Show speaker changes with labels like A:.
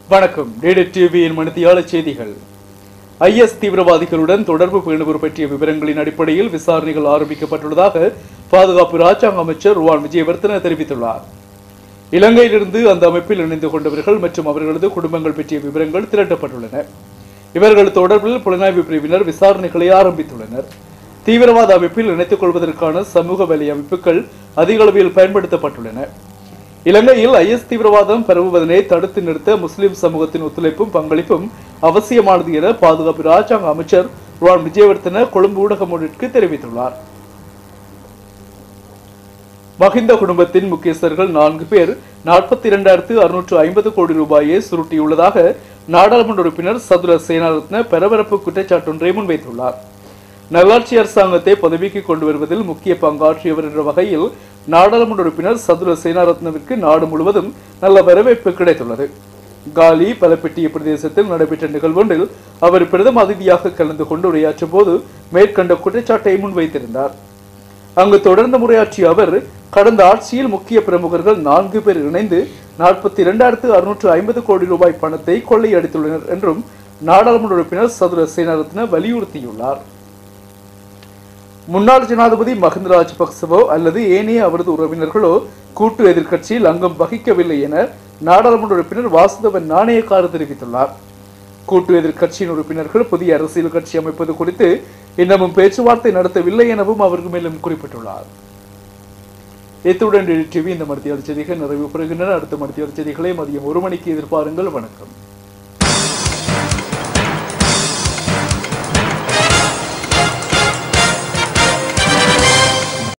A: வணக்கம் டிடி டிவியின் மணித்தியால செய்திகள் ஐஎஸ் தீவிரவாதிகளுடன் தொடர்பு பேணுவோர் பற்றிய விவரங்களின் அடிப்படையில் விசாரணைகள் ஆரம்பிக்கப்பட்டுள்ளதாக பாதுகாப்பு ராஜாங்க அமைச்சர் ருவான் விஜயவர்தன தெரிவித்துள்ளார் இலங்கையிலிருந்து அந்த அமைப்பில் இணைந்து கொண்டவர்கள் மற்றும் அவர்களது குடும்பங்கள் பற்றிய விவரங்கள் திரட்டப்பட்டுள்ளன இவர்கள் தொடர்பில் புலனாய்வு பிரிவினர் விசாரணைகளை ஆரம்பித்துள்ளனர் தீவிரவாத அமைப்பில் இணைத்துக் கொள்வதற்கான சமூக வேலை அமைப்புகள் அதிக அளவில் பயன்படுத்தப்பட்டுள்ளன இலங்கையில் ஐஎஸ் தீவிரவாதம் பரவுவதனை தடுத்து நிறுத்த முஸ்லிம் சமூகத்தின் ஒத்துழைப்பும் பங்களிப்பும் அவசியமானது என பாதுகாப்பு ராஜாங்க அமைச்சர் ருவான் விஜயவர்தன கொழும்பு ஊடகம் ஒன்றிற்கு தெரிவித்துள்ளார் மஹிந்த குடும்பத்தின் முக்கியஸ்தர்கள் நான்கு பேர் நாற்பத்தி இரண்டாயிரத்து அறுநூற்று ஐம்பது கோடி ரூபாயை சுருட்டியுள்ளதாக நாடாளுமன்ற உறுப்பினர் சதுர சேனாரத்ன பரபரப்பு குற்றச்சாட்டொன்றை முன்வைத்துள்ளார் நல்லாட்சி அரசாங்கத்தை பதவிக்கு கொண்டு வருவதில் முக்கிய பங்காற்றியவர் என்ற வகையில் நாடாளுமன்ற உறுப்பினர் சதுர சேனாரத்னவிற்கு நாடு முழுவதும் நல்ல வரவேற்பு கிடைத்துள்ளது காலி பலப்பெட்டிய பிரதேசத்தில் நடைபெற்ற நிகழ்வொன்றில் அவர் பிரதம அதிதியாக கலந்து கொண்டு உரையாற்றும் போது மேற்கண்ட குற்றச்சாட்டை முன்வைத்திருந்தார் அங்கு தொடர்ந்து உரையாற்றிய அவர் கடந்த ஆட்சியில் முக்கிய பிரமுகர்கள் நான்கு பேர் இணைந்து நாற்பத்தி இரண்டாயிரத்து அறுநூற்று ஐம்பது கோடி ரூபாய் பணத்தை கொள்ளையடித்துள்ளனர் என்றும் நாடாளுமன்ற உறுப்பினர் சதுர சேனாரத்ன வலியுறுத்தியுள்ளார் முன்னாள் ஜனாதிபதி மஹிந்த ராஜபக்சவோ அல்லது ஏனைய அவரது உறவினர்களோ கூட்டு எதிர்க்கட்சியில் அங்கம் வகிக்கவில்லை என நாடாளுமன்ற உறுப்பினர் வாசுதவன் நாணயக்கார தெரிவித்துள்ளார் கூட்டு எதிர்க்கட்சியின் உறுப்பினர்கள் புதிய அரசியல் கட்சி அமைப்பது குறித்து இன்னமும் பேச்சுவார்த்தை நடத்தவில்லை எனவும் அவர் மேலும் குறிப்பிட்டுள்ளார் இத்துடன் டிவி இந்த மருத்துவ செய்திகள் நிறைவு பெறுகின்றன அடுத்த மருத்துவ செய்திகளை மதியம் ஒரு மணிக்கு எதிர்பாருங்கள் வணக்கம்